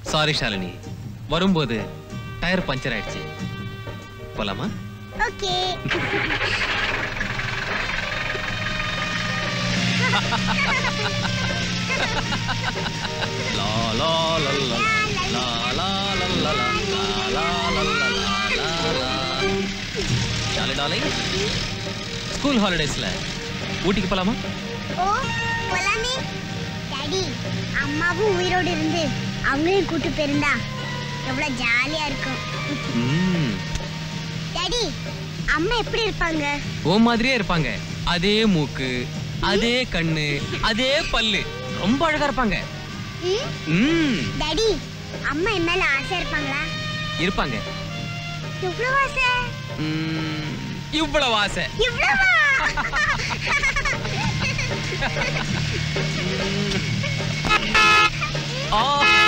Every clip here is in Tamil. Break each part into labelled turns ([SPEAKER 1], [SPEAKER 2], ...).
[SPEAKER 1] சாரி ஷாலினி வரும்போது டயர் பஞ்சர் ஆயிடுச்சு போலாமா
[SPEAKER 2] ஓகே
[SPEAKER 1] லா லா லா லா லா லா லா லா லா லா லா லா லா லா லா. ஷாலி டார்லிங் ஸ்கூல் ஹாலிடேஸ்ல ஊட்டிக்கு போலாமா
[SPEAKER 2] ஓ போலாமே டாடி அம்மாவும் உயிரோடு இருந்து அவங்களையும் கூட்டு போயிருந்தா எவ்வளவு ஜாலியா இருக்கும்
[SPEAKER 1] ம்
[SPEAKER 2] டாடி அம்மா எப்படி இருப்பாங்க
[SPEAKER 1] ஓ மாதிரியே இருப்பாங்க அதே மூக்கு அதே கண்ணு அதே பல்லு ரொம்ப அழகா இருப்பாங்க
[SPEAKER 2] ம்?
[SPEAKER 1] ம்
[SPEAKER 2] டாடி அம்மா என் மேல ஆசை இருப்பாங்களா
[SPEAKER 1] இருப்பாங்க
[SPEAKER 2] எவ்வளவு ஆசை
[SPEAKER 1] ம், இவ்வளவு ஆசை
[SPEAKER 2] இவ்வளவா
[SPEAKER 1] ஆ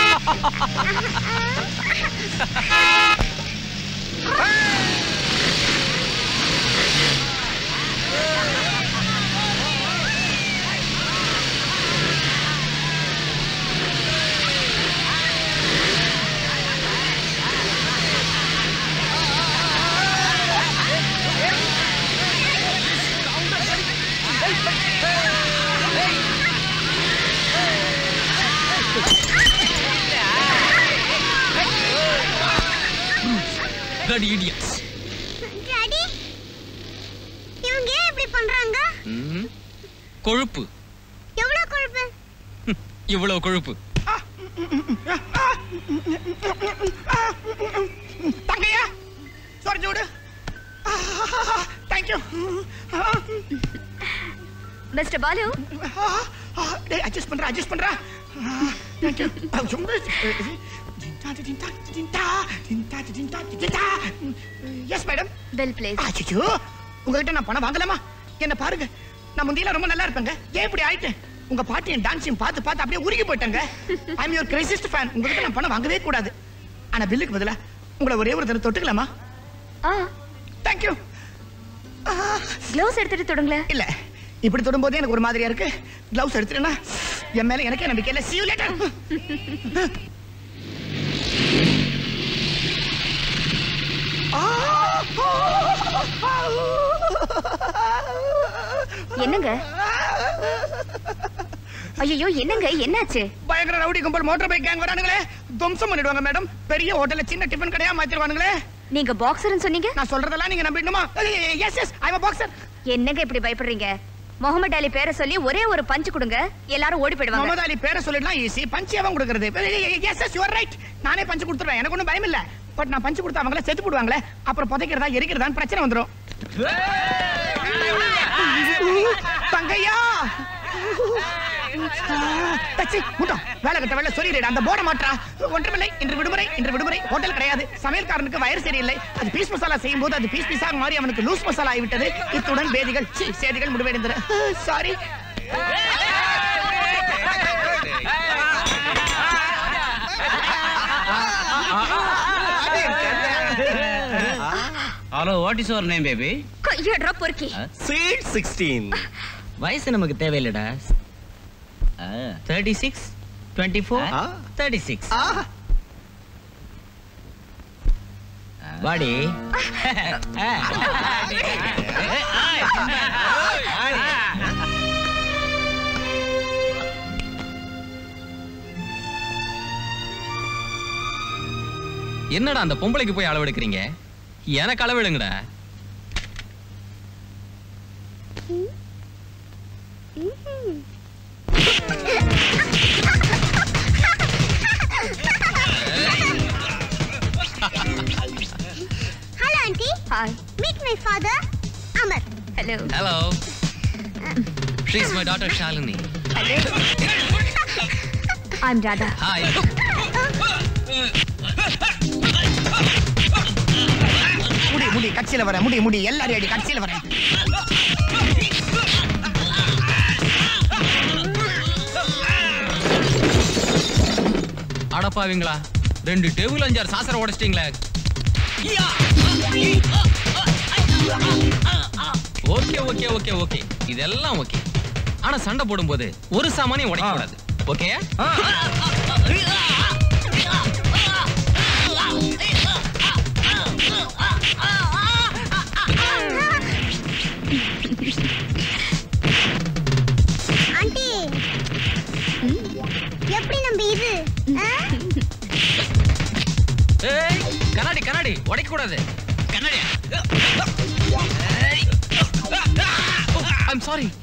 [SPEAKER 1] bloody idiots.
[SPEAKER 2] டாடி இவங்க ஏன் இப்படி பண்றாங்க
[SPEAKER 1] ம், கொழுப்பு
[SPEAKER 2] எவ்வளவு கொழுப்பு
[SPEAKER 1] இவ்வளவு கொழுப்பு
[SPEAKER 3] தங்கையா சொரிஞ்சு விடு தேங்க்யூ
[SPEAKER 4] மிஸ்டர் பாலு
[SPEAKER 3] டேய் அட்ஜஸ்ட் பண்றா அட்ஜஸ்ட் பண்றா thank you yes madam
[SPEAKER 4] bill please
[SPEAKER 3] அச்சோ உங்ககிட்ட நான் பணம் வாங்கலாமா என்ன பாருங்க நான் முந்தியெல்லாம் ரொம்ப நல்லா இருப்பேங்க ஏன் இப்படி ஆயிட்டேன் உங்க பாட்டியும் டான்ஸையும் பார்த்து பார்த்து அப்படியே உருகி போயிட்டேங்க I am your craziest fan உங்ககிட்ட நான் பணம் வாங்கவே கூடாது ஆனா பில்லுக்கு பதிலா உங்களை ஒரே ஒரு தடவை தொட்டுக்கலாமா
[SPEAKER 4] ஆ
[SPEAKER 3] தேங்க்யூ
[SPEAKER 4] க்ளவுஸ் எடுத்துட்டு தொடுங்களேன்
[SPEAKER 3] இல்ல இப்படி தொடும்போதே எனக்கு ஒரு மாதிரியா இருக்கு கிளவுஸ் எடுத்துட்டேன்னா என் மேல எனக்கே நம்பிக்கை இல்ல see you later
[SPEAKER 4] என்னங்க ஐயோ என்னங்க என்னாச்சு
[SPEAKER 3] பயங்கர ரவுடி கும்பல் மோட்டார் பைக் கேங் வரானுங்களே துவம்சம் பண்ணிடுவாங்க மேடம் பெரிய ஹோட்டல்ல சின்ன டிஃபன் கடையா மாத்திடுவானுங்களே
[SPEAKER 4] நீங்க பாக்ஸர்னு சொன்னீங்க
[SPEAKER 3] நான் சொல்றதெல்லாம் நீங்க நம்பிடணுமா எஸ் எஸ் ஐ பாக்ஸர்
[SPEAKER 4] என்னங்க இப்படி பயப்படுறீங்க முகமது அலி பேரை சொல்லி ஒரே ஒரு பஞ்சு கொடுங்க எல்லாரும் ஓடி போயிடுவாங்க
[SPEAKER 3] முகமது அலி பேரை சொல்லிடலாம் ஈஸி பஞ்சு அவன் கொடுக்கறது எஸ் எஸ் யுவர் ரைட் நானே பஞ்சு கொடுத்துருவேன் எனக்கு ஒன்றும் பயம் இல்ல பட் நான் பஞ்சு கொடுத்தா அவங்கள செத்து போடுவாங்களே அப்புறம் புதைக்கிறதா எரிக்கிறதான்னு பிரச்சனை வந்துரும் தங்கையா தச்சி முட்டா வேலை கட்ட வேலை சொல்லிடுடா அந்த போட மாட்டா ஒன்றுமில்லை இன்று விடுமுறை இன்று விடுமுறை ஹோட்டல் கிடையாது சமையல்காரனுக்கு வயிறு சரியில்லை அது பீஸ் மசாலா செய்யும் போது அது பீஸ் பீஸாக மாறி அவனுக்கு லூஸ் மசாலா ஆகிவிட்டது இத்துடன் பேதிகள் சீ, சேதிகள் முடிவடைந்தன sorry
[SPEAKER 5] hello what is your name baby
[SPEAKER 4] கையடுறா பொறுக்கி
[SPEAKER 5] ஸ்வீட் சிக்ஸ்டீன் வயசு நமக்கு தேவையில்லடா thirty six twenty four thirty six வாடி
[SPEAKER 1] என்னடா அந்த பொம்பளைக்கு போய் அளவெடுக்கிறீங்க எனக்கு அளவெடுங்கடா
[SPEAKER 2] hello aunty
[SPEAKER 4] hi
[SPEAKER 2] meet my father Amar
[SPEAKER 4] hello
[SPEAKER 1] hello she's my daughter Shalini
[SPEAKER 4] I'm Radha
[SPEAKER 1] hi
[SPEAKER 3] முடி முடி கட்சியில வரேன் முடி முடி எல்லாரும் அடி கட்சியில வரேன்
[SPEAKER 1] அடப்பாவீங்களா ரெண்டு டேபிள் அஞ்சாறு சாசர உடைச்சிட்டீங்களே ஓகே ஓகே ஓகே ஓகே இதெல்லாம் ஓகே ஆனா சண்டை போடும்போது ஒரு சாமானியம் உடைக்க கூடாது ஓகே கண்ணாடி கண்ணாடி உடைக்க கூடாது கண்ணாடி ஐம் சாரி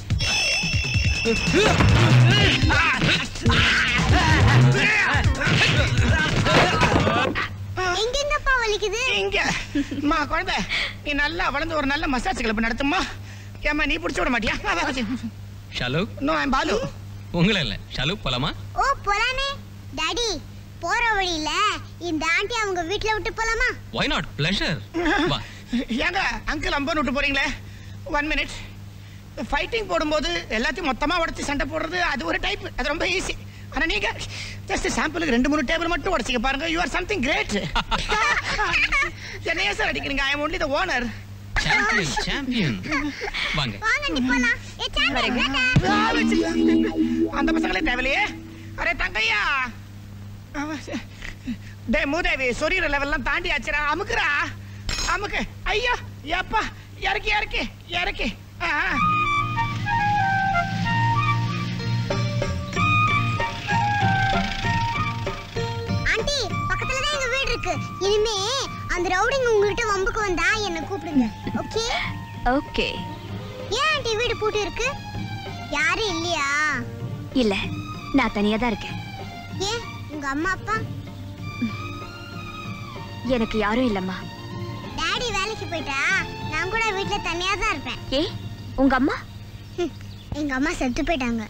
[SPEAKER 2] எங்கெங்கப்பா வலிக்குது
[SPEAKER 3] இங்க அம்மா குழந்தை நீ நல்லா வளர்ந்து ஒரு நல்ல மசாஜ் கிளப் நடத்தும்மா ஏம்மா நீ பிடிச்சு விட மாட்டியா
[SPEAKER 1] ஷாலு
[SPEAKER 3] நோ ஐம் பாலு
[SPEAKER 1] உங்களை இல்ல ஷாலு போலாமா
[SPEAKER 2] ஓ போலாமே டாடி போற வழியில இந்த ஆண்டி அவங்க வீட்ல விட்டு போலாமா
[SPEAKER 1] ஒய் நாட் பிளஷர் வா
[SPEAKER 3] ஏங்க அங்கிள் அம்பன் விட்டு போறீங்களே ஒன் மினிட் ஃபைட்டிங் போடும்போது எல்லாத்தையும் மொத்தமா உடைச்சு சண்டை போடுறது அது ஒரு டைப் அது ரொம்ப ஈஸி ஆனா நீங்க ஜஸ்ட் சாம்பிளுக்கு ரெண்டு மூணு டேபிள் மட்டும் உடைச்சிக்க பாருங்க யூ ஆர் சம்திங் கிரேட் என்னைய சார் அடிக்கிறீங்க I am only the owner
[SPEAKER 1] champion champion வாங்க
[SPEAKER 2] வாங்க நீ போலாம் ஏ சாம்பியன்
[SPEAKER 3] அந்த பசங்களே தேவையில்லையே அரே தங்கையா அவ- டே மூதேவி சொரியிற லெவல்லாம் தாண்டி ஆச்சுடா அமுக்குறா அமுக்கு ஐயோ எப்பா இறக்கி இறக்கி இறக்கி ஆ, ஆ.
[SPEAKER 2] ஆண்டி பக்கத்துல தான் எங்க வீடு இருக்கு இனிமே அந்த ரவுடிங்க உங்ககிட்ட வம்புக்கு வந்தா என்ன கூப்பிடுங்க ஓகே
[SPEAKER 4] ஓகே
[SPEAKER 2] ஏன் ஆண்டி வீடு பூட்டி இருக்கு யாரும் இல்லையா
[SPEAKER 4] இல்ல நான் தனியா தான் இருக்கேன்
[SPEAKER 2] ஏன் உங்க அம்மா அப்பா
[SPEAKER 4] எனக்கு யாரும் இல்லம்மா
[SPEAKER 2] டாடி வேலைக்கு போயிட்டா நான் கூட வீட்ல தனியா தான் இருப்பேன்
[SPEAKER 4] ஏ உங்க அம்மா
[SPEAKER 2] ஹம், எங்க அம்மா செத்து போயிட்டாங்க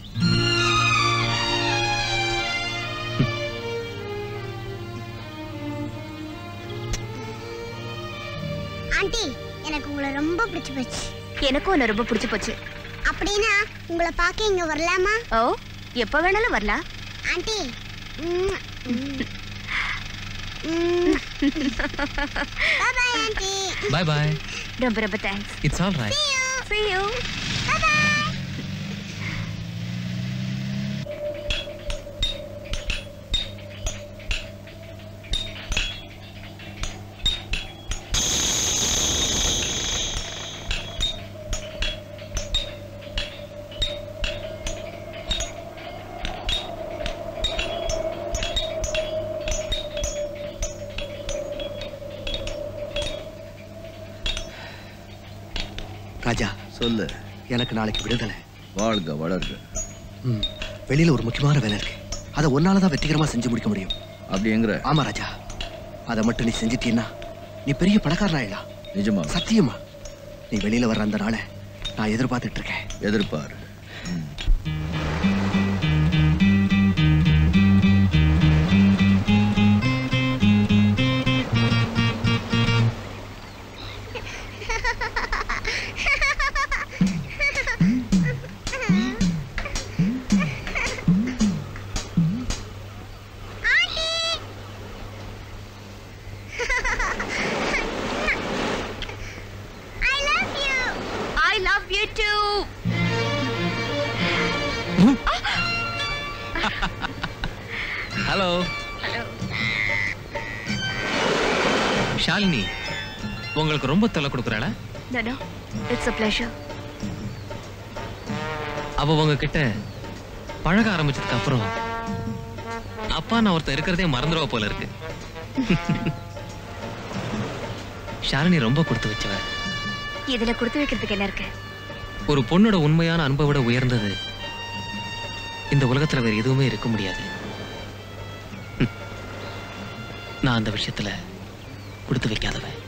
[SPEAKER 2] ஆண்டி எனக்கு உங்களை ரொம்ப பிடிச்சு போச்சு
[SPEAKER 4] எனக்கும் உன்னை ரொம்ப பிடிச்சு போச்சு
[SPEAKER 2] அப்படின்னா உங்களை பார்க்க இங்க வரலாமா
[SPEAKER 4] ஓ எப்ப வேணாலும் வரலாம்
[SPEAKER 2] ஆண்டி ம், ம். ம். Bye-bye, ஆண்டி
[SPEAKER 1] பாய் பாய்
[SPEAKER 4] ரொம்ப ரொம்ப thanks
[SPEAKER 1] it's all right
[SPEAKER 4] See you.
[SPEAKER 6] Raja
[SPEAKER 7] சொல்லு
[SPEAKER 6] எனக்கு நாளைக்கு விடுதலை
[SPEAKER 7] வாழ்க வளர்க
[SPEAKER 6] ம் வெளியில ஒரு முக்கியமான வேலை இருக்கு அதை ஒன்னால தான் வெற்றிகரமா செஞ்சு முடிக்க முடியும்
[SPEAKER 7] அப்படிங்கிற
[SPEAKER 6] ஆமா ராஜா அதை மட்டும் நீ செஞ்சிட்டீன்னா நீ பெரிய பணக்காரன் ஆயிடலாம்
[SPEAKER 7] நிஜமா
[SPEAKER 6] சத்தியமா நீ வெளியில வர்ற அந்த நாளை நான் எதிர்பார்த்துட்டு இருக்கேன்
[SPEAKER 7] எதிர்பாரு
[SPEAKER 2] I love you.
[SPEAKER 4] I love you too.
[SPEAKER 1] Hello
[SPEAKER 4] Hello.
[SPEAKER 1] Shalini உங்களுக்கு ரொம்ப தொல்லை கொடுக்குறாளா
[SPEAKER 4] No, no. It's a pleasure.
[SPEAKER 1] அவ உங்ககிட்ட பழக ஆரம்பிச்சதுக்கு அப்புறம் அப்பா நான் ஒருத்தன் இருக்கிறதே மறந்துடுவா போல இருக்கு ஷாலினி ரொம்ப கொடுத்து வச்சவ
[SPEAKER 4] இதுல கொடுத்து வைக்கிறதுக்கு என்ன இருக்கு
[SPEAKER 1] ஒரு பொண்ணோட உண்மையான அன்பை விட உயர்ந்தது இந்த உலகத்துல வேற எதுவுமே இருக்க முடியாது நான் அந்த விஷயத்துல கொடுத்து வைக்காதவன்